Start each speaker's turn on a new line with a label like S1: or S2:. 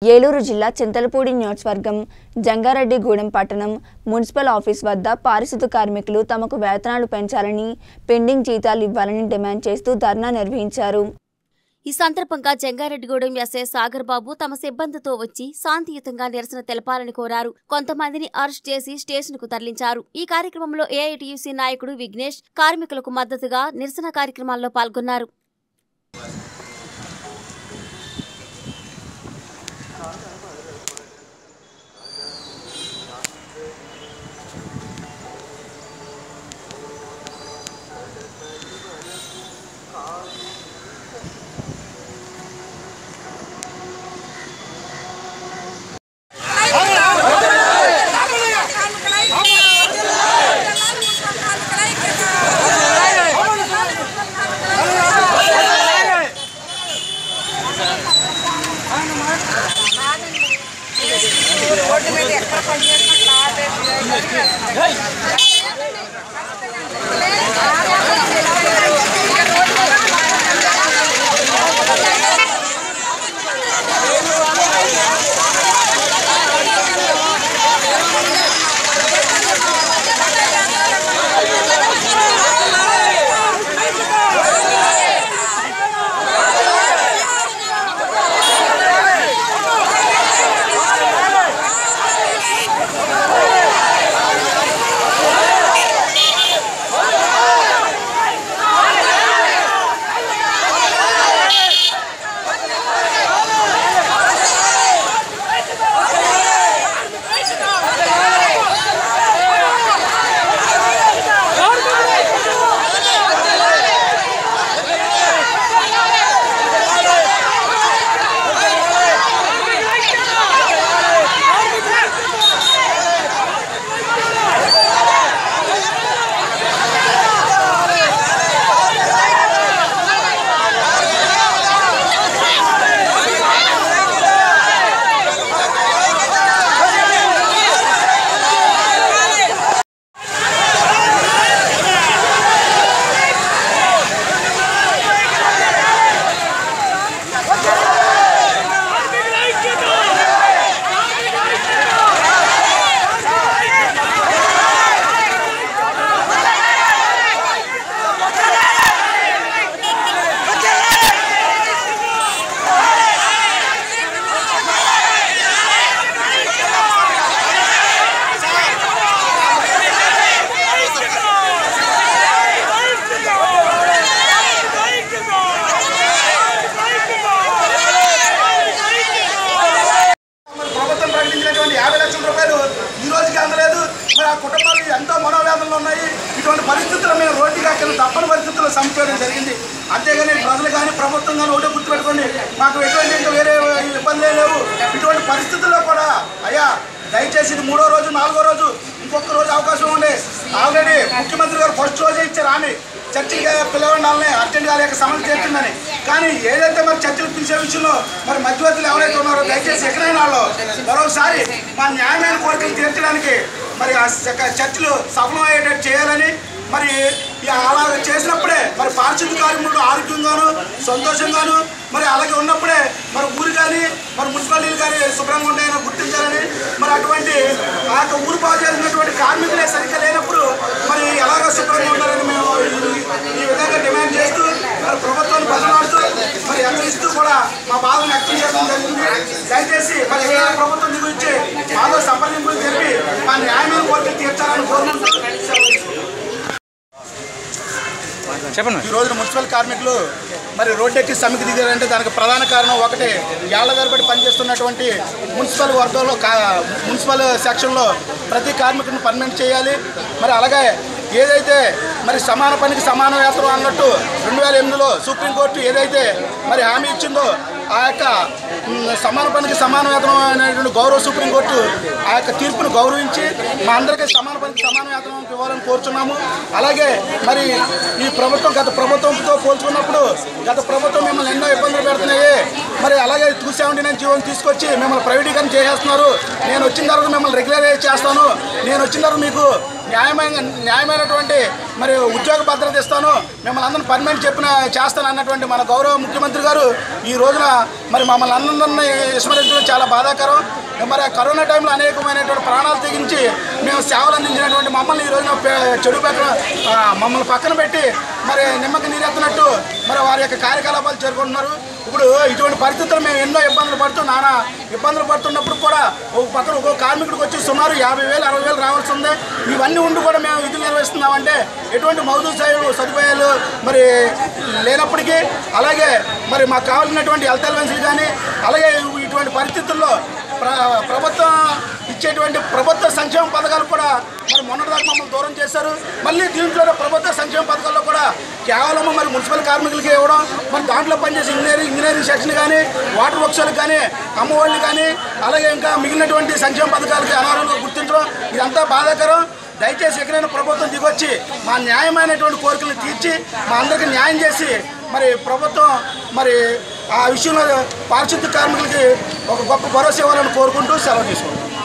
S1: ఏలూరు జిల్లా చింతలపూడి నియోజకవర్గం జంగారెడ్డిగూడెం పట్టణం మున్సిపల్ ఆఫీస్ వద్ద పారిశుద్ధ కార్మికులు తమకు వేతనాలు పెంచాలని పెండింగ్ జీతాలు ఇవ్వాలని డిమాండ్ చేస్తూ ధర్నా నిర్వహించారు
S2: ఈ సందర్భంగా జంగారెడ్డిగూడెం ఎస్ఐ సాగర్ బాబు తమ సిబ్బందితో వచ్చి శాంతియుతంగా నిరసన తెలపాలని కోరారు కొంతమందిని అరెస్ట్ చేసి స్టేషన్ కు తరలించారు ఈ కార్యక్రమంలో ఏఐటియుసి నాయకుడు విఘ్నేష్ కార్మికులకు మద్దతుగా నిరసన కార్యక్రమాల్లో పాల్గొన్నారు
S3: రోడ్డు మీద ఎక్కడ పనిచేసినా
S4: మరి ప్రభుత్వం ప్రకటించినటువంటి యాభై లక్షల రూపాయలు ఈ రోజుకి అందలేదు మరి ఆ కుటుంబాలు ఎంతో మనోవేదనలు ఉన్నాయి ఇటువంటి పరిస్థితుల్లో మేము రోడ్డుగా కింద తప్పని పరిస్థితుల్లో చంపేయడం జరిగింది అంతేగాని ప్రజలు కానీ ప్రభుత్వం కానీ ఒకటే గుర్తుపెట్టుకోండి మాకు ఎటువంటి ఇంకా వేరే ఇబ్బందులే లేవు ఇటువంటి పరిస్థితుల్లో కూడా అయ్యా దయచేసి ఇది మూడో రోజు నాలుగో రోజు ఇంకొక రోజు అవకాశం ఉండే ఆల్రెడీ ముఖ్యమంత్రి గారు ఫస్ట్ రోజే ఇచ్చారు ఆమె చర్చికి పిలవండి వాళ్ళని అర్జెంట్ గారి యొక్క సమస్య తీర్చిందని కానీ ఏదైతే మరి చర్చలు పిలిచే విషయంలో మరి మధ్యవర్తులు ఎవరైతే ఉన్నారో దయచేసి ఎక్కడైనా వాళ్ళు మరొకసారి మా న్యాయమైన కోరికలు తీర్చడానికి మరి ఆ చ- చర్చలు సఫలమయ్యేటట్టు చేయాలని మరి ఈ అలా చేసినప్పుడే మరి పారిశుద్ధ కార్మికులు ఆరోగ్యంగాను సంతోషంగాను మరి అలాగే ఉన్నప్పుడే మరి ఊరు కానీ మరి మున్సిపాలిటీలు కానీ శుభ్రంగా ఉంటాయని గుర్తించాలని మరి అటువంటి ఆ యొక్క ఊరు బాగు చేసినటువంటి కార్మికులే సరిగ్గా లేనప్పుడు మరి ఎలాగ శుభ్రంగా ఉండాలని మేము ఈ- ఈ విధంగా డిమాండ్ చేస్తూ మరి ప్రభుత్వాన్ని బదలాడుతూ మరి హెచ్చరిస్తూ కూడా మా బాధను వ్యక్తం చేయడం జరిగింది దయచేసి మరి ఏదైనా ప్రభుత్వం గురించి మాలో సంప్రదింపులు జరిపి మా న్యాయమైన కోరికలు తీర్చాలని కోరుకుంటూ
S5: చెప్పండి
S4: ఈ రోజున మున్సిపల్ కార్మికులు మరి రోడ్డెక్కి సమ్మెకి దిగారంటే దానికి ప్రధాన కారణం ఒకటి ఏళ్ల తరబడి పనిచేస్తున్నటువంటి మున్సిపల్ వర్గంలో కా మున్సిపల్ సెక్షన్లో ప్రతి కార్మికుడిని పర్మనెంట్ చేయాలి మరి అలాగే ఏదైతే మరి సమాన పనికి సమాన వేతనం అన్నట్టు రెండు వేల ఎనిమిదిలో సుప్రీంకోర్టు ఏదైతే మరి హామీ ఇచ్చిందో ఆ యొక్క మ్, సమాన పనికి సమాన వేతనం అనేటువంటి గౌరవ సుప్రీంకోర్టు ఆ యొక్క తీర్పును గౌరవించి మా అందరికీ సమాన పనికి సమాన వేతనం ఇవ్వాలని కోరుచున్నాము అలాగే మరి ఈ ప్రభుత్వం గత ప్రభుత్వంతో పోల్చుకున్నప్పుడు గత ప్రభుత్వం మిమ్మల్ని ఎన్నో ఇబ్బందులు పెడుతున్నాయి మరి అలాగే టూ సెవెంటీ నైన్ జీవోని తీసుకొచ్చి మిమ్మల్ని ప్రైవేటీకరణ చేసేస్తున్నారు నేను వచ్చిన తర్వాత మిమ్మల్ని రెగ్యులరైజ్ చేస్తాను నేను వచ్చిన తర్వాత మీకు న్యాయమైన న్యాయమైనటువంటి మరి ఉద్యోగ భద్రత ఇస్తాను మిమ్మల్ని అందరిని పర్మనెంట్ చెప్పిన చేస్తాను అన్నటువంటి మన గౌరవ ముఖ్యమంత్రి గారు ఈ రోజున మరి మమ్మల్ని అందరినీ విస్మరించడం చాలా బాధాకరం మరి ఆ కరోనా టైంలో అనేకమైనటువంటి ప్రాణాలు తెగించి మేము సేవలు అందించినటువంటి మమ్మల్ని ఈ రోజున పే- చెడు పక్కన ఆ, మమ్మల్ని పక్కన పెట్టి మరి నిమ్మకి నీరెత్తినట్టు మరి వారి యొక్క కార్యకలాపాలు చేరుకుంటున్నారు ఇప్పుడు ఇటువంటి పరిస్థితులు మేము ఎన్నో ఇబ్బందులు పడుతూ నానా ఇబ్బందులు పడుతున్నప్పుడు కూడా ఒక పక్కన ఒక్కో కార్మికుడికి వచ్చి సుమారు యాభై వేలు అరవై వేలు రావాల్సి ఉంది ఇవన్నీ ఉండి కూడా మేము విధులు నిర్వహిస్తున్నామంటే ఎటువంటి మౌజు సదుపాయాలు మరి లేనప్పటికీ అలాగే మరి మాకు కావాల్సినటువంటి హెల్త్ అలవెన్స్లు కానీ అలాగే ఇటువంటి పరిస్థితుల్లో ప్ర ప్రభుత్వం ఇచ్చేటువంటి ప్రభుత్వ సంక్షేమ పథకాలు కూడా మరి మొన్నటిదాకా మమ్మల్ని దూరం చేశారు మళ్ళీ దీంట్లో ప్రభుత్వ సంక్షేమ పథకాల్లో కూడా కేవలం మరి మున్సిపల్ కార్మికులకి ఇవ్వడం మరి దాంట్లో పనిచేసే ఇంజనీరింగ్ ఇంజనీరింగ్ సెక్షన్ కానీ వాటర్ వర్క్స్లకు కానీ అమ్మఒళ్ళు కానీ అలాగే ఇంకా మిగిలినటువంటి సంక్షేమ పథకాలకి అనర్హులుగా గుర్తించడం ఇదంతా బాధాకరం దయచేసి ఎక్కడైనా ప్రభుత్వం దిగొచ్చి మా న్యాయమైనటువంటి కోరికలను తీర్చి మా అందరికీ న్యాయం చేసి మరి ప్రభుత్వం మరి ఆ విషయంలో పారిశుద్ధ్య కార్మికులకి ఒక గొప్ప భరోసా ఇవ్వాలని కోరుకుంటూ సెలవు తీసుకుంటాం